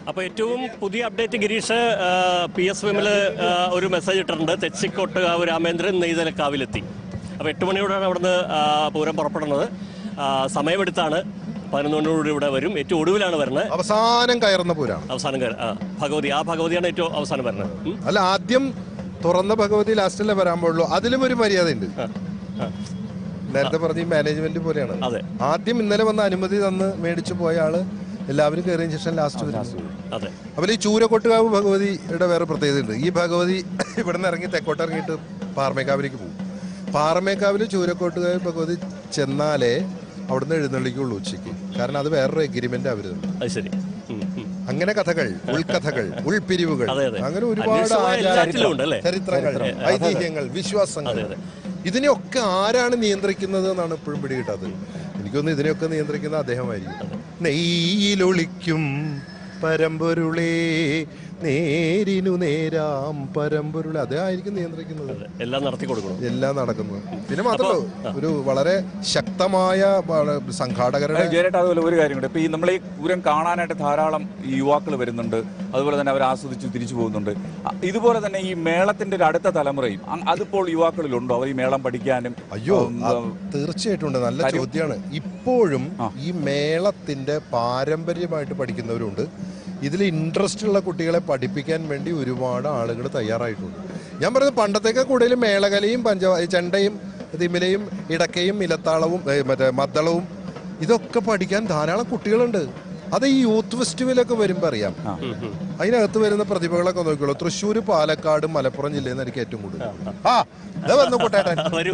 അപ്പോൾ ഏറ്റവും പുതിയ update Girish P S Vimil ഒരു മെസ്സേജ് ഇട്ടിട്ടുണ്ട് തെച്ചിക്കോട്ടുകാവ് രാമേന്ദ്രൻ നെയ്തലക്കാവിലെത്തി അപ്പോൾ എട്ട് മണിയോടാണ് അവിടുന്ന് ആ, പൂരം പുറപ്പെടുന്നത് ആ, സമയമെടുത്താണ് പതിനൊന്നിനോട് ഇവിടെ വരും ഏറ്റവും ഒടുവിലാണ് വരുന്നത് അവസാനം കയറുന്ന പൂരാണ് അവസാനം കയറി- ആ ഭഗവതി ആ ഭഗവതിയാണ് ഏറ്റവും അവസാനം വരുന്നത് ഉം. അല്ല ആദ്യം തുറന്ന ഭഗവതി ലാസ്റ്റിലേ വരാൻ പാടുള്ളൂ അതിലും ഒരു മര്യാദയുണ്ട് ആ, ആ, നേരത്തെ പറഞ്ഞ ഈ മാനേജ്മെന്റ് പോലെയാണ് അതെ ആദ്യം ഇന്നലെ വന്ന് അനുമതി തന്ന് മേടിച്ചു പോയ ആള് എല്ലാവരും കയറിയ ശേഷം ലാസ്റ്റ് വരും അതെ അപ്പോൾ ഈ ചൂരക്കൊട്ടുകാവ് ഭഗവതിയുടെ വേറെ പ്രത്യേകതയുണ്ട് ഈ ഭഗവതി ഇവിടുന്ന് ഇറങ്ങി തെക്കോട്ട് ഇറങ്ങിയിട്ട് പാറമേക്കാവിലേക്ക് പോകും പാറമേക്കാവിൽ ചൂരക്കൊട്ടുകാവ് ഭഗവതി ചെന്നാലേ അവിടുന്ന് എഴുന്നള്ളിക്കുള്ളൂ ഉച്ചയ്ക്ക് കാരണം അത് വേറൊരു എഗ്രിമെന്റ് അവര് തന്നു. അത് ശരി ഉം, ഉം. അങ്ങനെ കഥകൾ ഉൾക്കഥകൾ ഉൾപിരിവുകൾ അതെ, അതെ. അങ്ങനെ ഒരുപാട് അന്വേഷണമായ ആചാര- എല്ലാറ്റിലും ഉണ്ട്, അല്ലേ? ചരിത്രങ്ങൾ ഐതിഹ്യങ്ങൾ വിശ്വാസങ്ങൾ അതെ, അതെ. ഇതിനെയൊക്കെ ആരാണ് നിയന്ത്രിക്കുന്നത് എന്നാണ് ഇപ്പോഴും പിടികിട്ടാത്തത് എനിക്കൊന്ന് ഇതിനെയൊക്കെ നിയന്ത്രിക്കുന്ന അദ്ദേഹമായിരിക്കും നെയ്യിലൊളിക്കും പരമ്പൊരുളേ നേരിനു നേരാം പരമ്പൊരുളെ അദ്ദേഹമായിരിക്കും നിയന്ത്രിക്കുന്നത് അതെ. എല്ലാം നടത്തി കൊടുക്കണം എല്ലാം നടക്കുന്നത് പിന്നെ മാത്രമല്ല ഒരു വളരെ ശക്തമായ വള- സംഘാടകരുടെ ജയരേട്ട അതുപോലെ ഒരു കാര്യം കൂടെ ഇപ്പൊ ഈ നമ്മൾ ഈ പൂരം കാണാനായിട്ട് ധാരാളം ഈ യുവാക്കൾ വരുന്നുണ്ട് അതുപോലെ തന്നെ അവർ ആസ്വദിച്ച് തിരിച്ചു പോകുന്നുണ്ട് അ- ഇതുപോലെ തന്നെ ഈ മേളത്തിന്റെ ഒരു അടുത്ത തലമുറയും അ- അതിപ്പോൾ യുവാക്കളിലുണ്ടോ അവർ ഈ മേളം പഠിക്കാനും അയ്യോ ഉം, ആ, തീർച്ചയായിട്ടും ഉണ്ട് നല്ല കാര്യം- ചോദ്യമാണ് ഇപ്പോഴും ആ. ഈ മേളത്തിന്റെ പാരമ്പര്യമായിട്ട് പഠിക്കുന്നവരുണ്ട് ഇതിൽ ഇൻട്രസ്റ്റ് ഉള്ള കുട്ടികളെ പഠിപ്പിക്കാൻ വേണ്ടി ഒരുപാട് ആളുകൾ തയ്യാറായിട്ടുണ്ട് ഞാൻ പറയുന്നത് പണ്ടത്തേക്ക് കൂടുതൽ മേളകലയും പഞ്ച ചെണ്ടയും തിമിലയും ഇടക്കയും ഇലത്താളവും ഏ, മറ്റേ മദ്ദളവും ഇതൊക്കെ പഠിക്കാൻ ധാരാളം കുട്ടികളുണ്ട് അത് ഈ യൂത്ത് ഫെസ്റ്റിവലൊക്കെ വരുമ്പോൾ അറിയാം അതിനകത്ത് വരുന്ന പ്രതിഭകളൊക്കെ നോക്കിക്കോളൂ തൃശ്ശൂർ പാലക്കാട് മലപ്പുറം ജില്ലയിൽ നിന്ന് എനിക്ക് ഏറ്റവും കൂടുതൽ ആ ഇതാ വന്നു കുട്ടേട്ടൻ വരൂ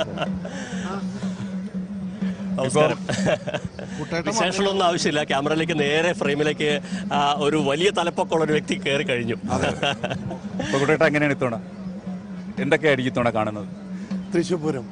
നമസ്കാരം കുട്ടേട്ടൻ വിശേഷങ്ങളൊന്നും ആവശ്യമില്ല ക്യാമറയിലേക്ക് നേരെ ഫ്രെയിമിലേക്ക് ആ, ഒരു വലിയ തലപ്പൊക്കമുള്ള ഒരു വ്യക്തി കയറി കഴിഞ്ഞു ഇപ്പൊ കുട്ടേട്ട എങ്ങനെയാണ് ഇത്തവണ എന്തൊക്കെയായിരിക്കും ഇത്തവണ കാണുന്നത് തൃശ്ശൂർ പൂരം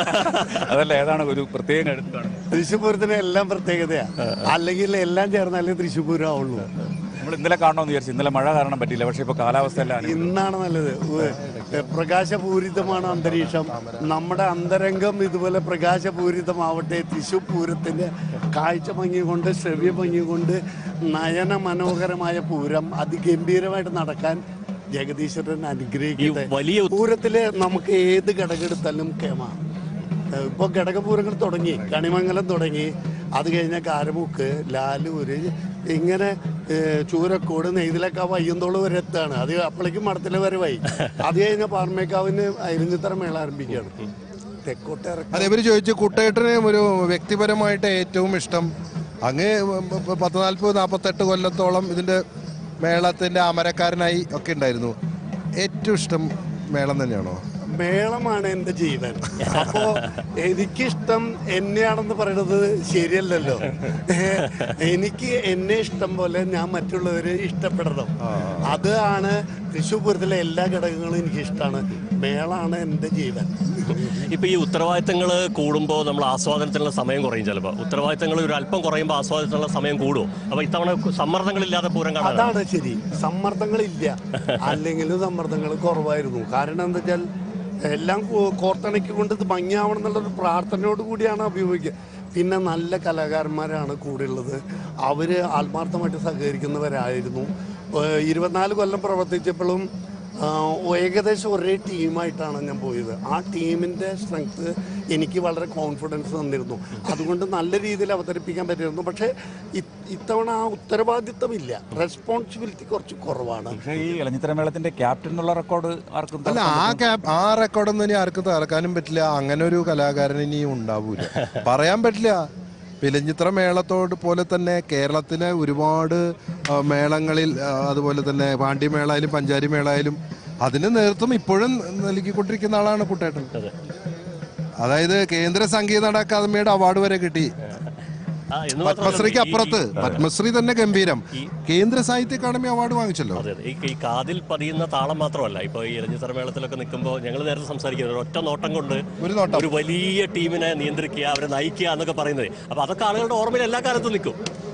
അതല്ല ഏതാണ് ഒരു പ്രത്യേകം എടുത്ത് കാണുന്നത് തൃശ്ശൂർ പൂരത്തിന് എല്ലാം പ്രത്യേകതയാ അല്ലെങ്കിൽ എല്ലാം ചേർന്നാലേ തൃശ്ശൂർ പൂരം ആവുള്ളൂ നമ്മൾ ഇന്നലെ കാണണമെന്ന് വിചാരിച്ചു ഇന്നലെ മഴ കാരണം പറ്റിയില്ല പക്ഷെ ഇപ്പൊ കാലാവസ്ഥ എല്ലാം അനുകൂലം. ഇന്നാണ് നല്ലത് ഉവ്വ്. പ്രകാശപൂരിതമാണ് അന്തരീക്ഷം നമ്മുടെ അന്തരംഗം ഇതുപോലെ പ്രകാശപൂരിതമാവട്ടെ തൃശ്ശൂർ പൂരത്തിന്റെ കാഴ്ച ഭംഗി കൊണ്ട് ശ്രവ്യ ഭംഗി കൊണ്ട് നയന മനോഹരമായ പൂരം അതിഗംഭീരമായിട്ട് നടക്കാൻ ജഗദീശ്വരൻ ഈ അനുഗ്രഹിക്കട്ടെ വലിയ ഉത്- പൂരത്തില് നമുക്ക് ഏത് ഘടകെടുത്താലും കേമ ഇപ്പൊ ഘടകപൂരങ്ങൾ തുടങ്ങി കണിമംഗലം തുടങ്ങി അത് കഴിഞ്ഞ കാരമുക്ക് ലാലൂര് ഇങ്ങനെ ഏഹ്, ചൂരക്കോട് നെയ്തിലക്കാവ് അയ്യന്തോള് വരെ എത്താണ് അത് അപ്പോഴേക്കും മടത്തിലെ വരവായി അത് കഴിഞ്ഞ പാർമേക്കാവിന് അരിഞ്ഞിത്തറ മേള ആരംഭിക്കുകയാണ് തെക്കോട്ട് ഇറക്കം അതെ ഇവര് ചോദിച്ചു കുട്ടേട്ടന് ഒരു വ്യക്തിപരമായിട്ട് ഏറ്റവും ഇഷ്ടം അങ്ങ് പത്ത് നാൽപ്പത് നാൽപ്പത്തെട്ട് കൊല്ലത്തോളം ഇതിന്റെ മേളത്തിന്റെ അമരക്കാരനായി ഒക്കെ ഉണ്ടായിരുന്നു ഏറ്റവും ഇഷ്ടം മേളം തന്നെയാണോ മേളമാണ് എൻ്റെ ജീവൻ അപ്പോ എനിക്കിഷ്ടം എന്നെയാണെന്ന് പറയുന്നത് ശരിയല്ലല്ലോ എനിക്ക് എന്നെ ഇഷ്ടം പോലെ ഞാൻ മറ്റുള്ളവരെ ഇഷ്ടപ്പെടണം അതാണ് തൃശ്ശൂർ പൂരത്തിലെ എല്ലാ ഘടകങ്ങളും എനിക്ക് ഇഷ്ടമാണ് മേളാണ് എൻ്റെ ജീവൻ ഇപ്പൊ ഈ ഉത്തരവാദിത്തങ്ങൾ കൂടുമ്പോൾ നമ്മൾ ആസ്വാദനത്തിനുള്ള സമയം കുറയും ചിലപ്പോൾ ഉത്തരവാദിത്തങ്ങൾ ഒരു അല്പം കുറയുമ്പോൾ ആസ്വാദനത്തിനുള്ള സമയം കൂടുമോ അപ്പൊ ഇത്തവണ സമ്മർദ്ദങ്ങളില്ലാതെ പൂരം കാണാൻ അതാണ് ശരി സമ്മർദ്ദങ്ങളില്ല അല്ലെങ്കിലും സമ്മർദ്ദങ്ങൾ കുറവായിരുന്നു കാരണം എന്താ വെച്ചാൽ എല്ലാം കോ- കോർത്തിണക്കിക്കൊണ്ട് ഇത് ഭംഗിയാവണം എന്നുള്ളൊരു പ്രാർത്ഥനയോട് കൂടിയാണ് അഭിമുഖിക്കുക പിന്നെ നല്ല കലാകാരന്മാരാണ് കൂടെയുള്ളത് അവർ ആത്മാർത്ഥമായിട്ട് സഹകരിക്കുന്നവരായിരുന്നു ഏഹ് ഇരുപത്തിനാല് കൊല്ലം പ്രവർത്തിച്ചപ്പോഴും ആഹ് ഏകദേശം ഒരേ ടീമായിട്ടാണ് ഞാൻ പോയത് ആ ടീമിൻ്റെ സ്ട്രെങ്ത് എനിക്ക് വളരെ കോൺഫിഡൻസ് തന്നിരുന്നു അതുകൊണ്ട് നല്ല രീതിയിൽ അവതരിപ്പിക്കാൻ പറ്റിയിരുന്നു പക്ഷേ ഇ- ഇത്തവണ ആ ഉത്തരവാദിത്തമില്ല റെസ്പോൺസിബിലിറ്റി കുറച്ച് കുറവാണ് പക്ഷേ ഈ ഇളഞ്ഞിത്തര മേളത്തിന്റെ ക്യാപ്റ്റൻ എന്നുള്ള റെക്കോർഡ് ആർക്കും അല്ല ആ ക്യാപ് ആ റെക്കോർഡൊന്നും ഇനി ആർക്കും തകർക്കാനും പറ്റില്ല അങ്ങനെ ഒരു കലാകാരൻ ഇനി ഉണ്ടാവൂല പറയാൻ പറ്റില്ല പിലഞ്ഞിത്ര മേളത്തോട് പോലെ തന്നെ കേരളത്തിലെ ഒരുപാട് ആ, മേളങ്ങളിൽ ആ, അതുപോലെ തന്നെ പാണ്ഡ്യമേളായാലും പഞ്ചാരി മേളായാലും അതിന് നേതൃത്വം ഇപ്പോഴും നൽകിക്കൊണ്ടിരിക്കുന്ന ആളാണ് കുട്ടേട്ടൻ അതായത് കേന്ദ്ര സംഗീത നാടക അക്കാദമിയുടെ അവാർഡ് വരെ കിട്ടി ആ, എന്ന് മാത്രമല്ല, പത്മശ്രീക്ക് ഈ- അപ്പുറത്ത് പത്മശ്രീ തന്നെ ഗംഭീരം കേന്ദ്ര സാഹിത്യ അക്കാദമി അവാർഡ് വാങ്ങിച്ചല്ലോ അതെ അതെ ഈ ഈ കാതിൽ പതിയുന്ന താളം മാത്രമല്ല ഇപ്പോൾ ഈ ഇരഞ്ഞിത്തറ മേളത്തിലൊക്കെ നിൽക്കുമ്പോൾ ഞങ്ങൾ നേരത്തെ സംസാരിക്കുന്നത് ഒരു ഒറ്റ നോട്ടം കൊണ്ട് ഒരു നോട്ടം. ഒരു വലിയ ടീമിനെ നിയന്ത്രിക്കുക അവരെ നയിക്കുക എന്നൊക്കെ പറയുന്നത് അപ്പോൾ അതൊക്കെ ആളുകളുടെ ഓർമ്മയിൽ എല്ലാ കാലത്തും നിൽക്കും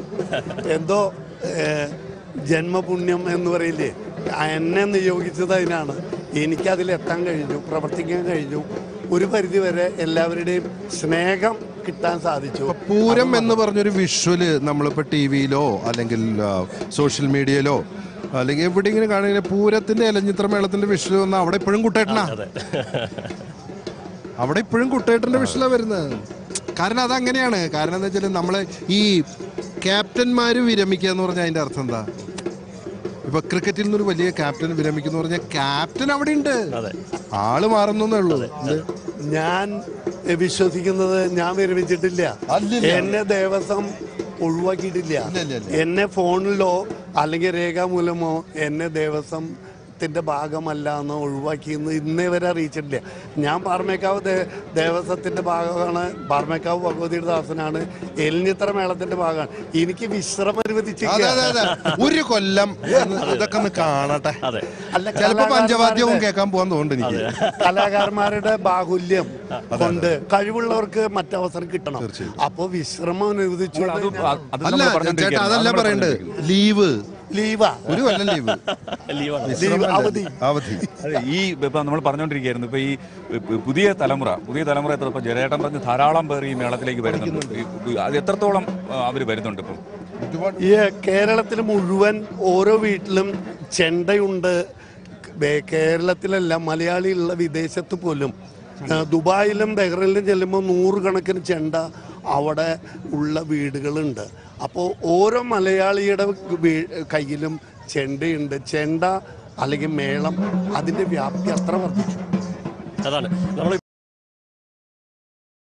എന്തോ ഏഹ്, ജന്മപുണ്യം എന്ന് പറയില്ലേ എന്നെ നിയോഗിച്ചത് അതിനാണ് എനിക്കതിലെത്താൻ കഴിഞ്ഞു പ്രവർത്തിക്കാൻ കഴിഞ്ഞു ഒരു പരിധിവരെ എല്ലാവരുടെയും സ്നേഹം കിട്ടാൻ സാധിച്ചു പൂരം എന്ന് പറഞ്ഞൊരു വിഷ്വല് നമ്മളിപ്പോൾ ടി വിയിലോ അല്ലെങ്കിൽ സോഷ്യൽ മീഡിയയിലോ അല്ലെങ്കിൽ എവിടെയെങ്കിലും കാണുന്ന പൂരത്തിന്റെ എലഞ്ഞിത്ര മേളത്തിന്റെ വിഷ്വൽ വന്നാൽ അവിടെ ഇപ്പോഴും കുട്ടേട്ടനാ അതെ അവിടെ ഇപ്പോഴും കുട്ടേട്ടന്റെ വിഷല വരുന്നത് കാരണം അതങ്ങനെയാണ് കാരണം എന്താ വെച്ചാൽ നമ്മളെ ഈ ക്യാപ്റ്റന്മാര് വിരമിക്കുക എന്ന് പറഞ്ഞാൽ അതിന്റെ അർത്ഥം എന്താ ഇപ്പൊ ക്രിക്കറ്റിൽ നിന്നൊരു വലിയ ക്യാപ്റ്റൻ വിരമിക്കുന്ന പറഞ്ഞാൽ ക്യാപ്റ്റൻ അവിടെ ഉണ്ട് അതെ ആള് മാറുന്നേ ഉള്ളൂ എന്ത്? ഞാൻ വിശ്വസിക്കുന്നത് ഞാൻ വിരമിച്ചിട്ടില്ല അല്ലില്ല. എന്നെ ദേവസ്വം ഒഴിവാക്കിയിട്ടില്ല ഇല്ല, ഇല്ല, ഇല്ല. എന്നെ ഫോണിലോ അല്ലെങ്കിൽ രേഖാമൂലമോ എന്നെ ദേവസ്വത്തിന്റെ ഭാഗമല്ല എന്ന് ഒഴിവാക്കിയെന്ന് ഇന്നേ വരെ അറിയിച്ചിട്ടില്ല ഞാൻ പാർമേക്കാവ് ദേ- ദേവസ്വത്തിന്റെ ഭാഗമാണ് പാർമേക്കാവ് ഭഗവതിയുടെ ദാസനാണ് എലിഞ്ഞിത്ര മേളത്തിന്റെ ഭാഗമാണ് എനിക്ക് വിശ്രമം അതെ അനുവദിച്ചില്ല അതെ അതെ ഒരു കൊല്ലം ഒന്ന് ഇതൊക്കെ ഒന്ന് കാണട്ടെ അതെ അല്ല ചിലപ്പോ പഞ്ചവാദ്യവും കലാകാരന്മാരുടെ- കേൾക്കാൻ പോകാൻ തോന്നുന്നുണ്ട് എനിക്ക് കലാകാരന്മാരുടെ ബാഹുല്യം കൊണ്ട് കഴിവുള്ളവർക്ക് മറ്റവസരം കിട്ടണം അപ്പോ വിശ്രമം അനുവദിച്ചു അത് അത് അല്ല നമ്മൾ ചേട്ടാ പറഞ്ഞുകൊണ്ടിരിക്കുകയാണ്. അതല്ല നമ്മൾ പറയണ്ടത് പറഞ്ഞുകൊണ്ടിരിക്കുകയാണ്. ലീവ് ലീവാ ഒരു കൊല്ലം ലീവ് ലീവാണ് ലീവ് അവധി അവധി അതെ ഈ ഇപ്പൊ നമ്മൾ പറഞ്ഞുകൊണ്ടിരിക്കുകയായിരുന്നു ഇപ്പൊ ഈ പു- പുതിയ തലമുറ പുതിയ തലമുറ എത്ര ഇപ്പൊ ജയരേട്ടൻ പറഞ്ഞ് ധാരാളം പേർ ഈ മേളത്തിലേക്ക് വരുന്നുണ്ട് ഈ- അത് എത്രത്തോളം ആ, അവര് വരുന്നുണ്ട് ഇപ്പം ഈ കേരളത്തിൽ മുഴുവൻ ഓരോ വീട്ടിലും ചെണ്ടയുണ്ട് ബേ- കേരളത്തിലല്ല മലയാളിയുള്ള വിദേശത്ത് പോലും ആ, ദുബായിലും ബഹ്റൈനിലും ചെല്ലുമ്പോൾ നൂറുകണക്കിന് ചെണ്ട അവിടെ ഉള്ള വീടുകളുണ്ട് അപ്പോൾ ഓരോ മലയാളിയുടെ വീ- കയ്യിലും ചെണ്ടയുണ്ട് ചെണ്ട അല്ലെങ്കിൽ മേളം അതിൻ്റെ വ്യാപ്തി അത്ര വർദ്ധിച്ചു അതാണ് നമ്മൾ